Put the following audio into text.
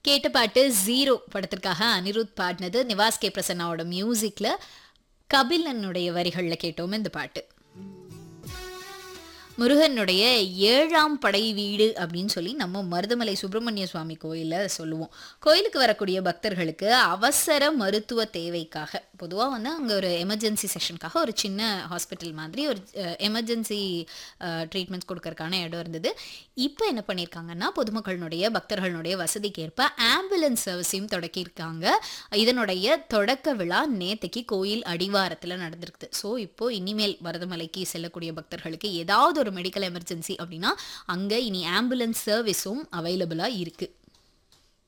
கேட்ட பாட்டு ஜீரோ படத்திற்காக அனிருத் பாடினது நிவாஸ் கே பிரசன்னாவோட மியூசிக்ல கபிலனுடைய வரிகள்ல கேட்டோம் இந்த பாட்டு முருகனுடைய ஏழாம் படை வீடு அப்படின்னு சொல்லி நம்ம மருதமலை சுப்பிரமணிய சுவாமி கோயிலில் சொல்லுவோம் கோயிலுக்கு வரக்கூடிய பக்தர்களுக்கு அவசர மருத்துவ தேவைக்காக பொதுவாக வந்து அங்கே ஒரு எமர்ஜென்சி செஷனுக்காக ஒரு சின்ன ஹாஸ்பிட்டல் மாதிரி ஒரு எமர்ஜென்சி ட்ரீட்மெண்ட்ஸ் கொடுக்கறதுக்கான இடம் இருந்தது இப்போ என்ன பண்ணியிருக்காங்கன்னா பொதுமக்களுடைய பக்தர்களுடைய வசதிக்கு ஏற்ப ஆம்புலன்ஸ் சர்வீஸையும் தொடக்கியிருக்காங்க இதனுடைய தொடக்க விழா நேத்தைக்கு கோயில் அடிவாரத்தில் நடந்திருக்குது ஸோ இப்போ இனிமேல் மருதமலைக்கு செல்லக்கூடிய பக்தர்களுக்கு ஏதாவது ஒரு மெடிக்கல் எமர்ஜென்சி அப்படின்னா அங்கே இனி ஆம்புலன்ஸ் சர்வீஸும் அவைலபிளாக இருக்குது